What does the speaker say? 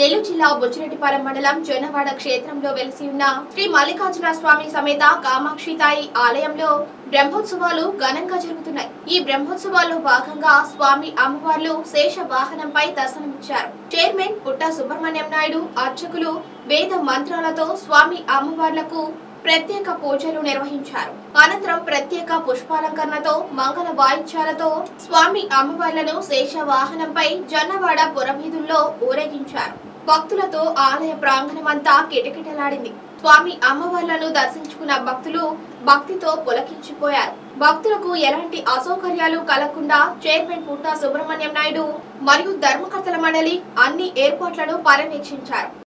నెల్లూరు జిల్లా బుచ్చిరెడ్డిపాలెం మండలం జొన్నవాడ క్షేత్రంలో వెలిసి ఉన్న శ్రీ మల్లికార్జున స్వామి సమేత కామాక్షితాయి ఆలయంలో బ్రహ్మోత్సవాలు ఘనంగా జరుగుతున్నాయి ఈ బ్రహ్మోత్సవాల్లో భాగంగా స్వామి అమ్మవార్లు శేష వాహనంపై దర్శనమిచ్చారు చైర్మన్ పుట్ట సుబ్రహ్మణ్యం నాయుడు అర్చకులు వేద మంత్రాలతో స్వామి అమ్మవార్లకు ప్రత్యేక పూజలు నిర్వహించారు అనంతరం ప్రత్యేక పుష్పాలంకరణతో మంగళ వాయిద్యాలతో స్వామి అమ్మవార్లను శేష వాహనంపై జొన్నవాడ పురవీధుల్లో ఊరేగించారు భక్తులతో ఆలయ ప్రాంగణమంతా కిటకిటలాడింది స్వామి అమ్మవార్లను దర్శించుకున్న భక్తులు భక్తితో పులకించిపోయారు భక్తులకు ఎలాంటి అసౌకర్యాలు కలగకుండా చైర్మన్ పుట్ట సుబ్రహ్మణ్యం నాయుడు మరియు ధర్మకర్తల మండలి అన్ని ఏర్పాట్లను పర్యవేక్షించారు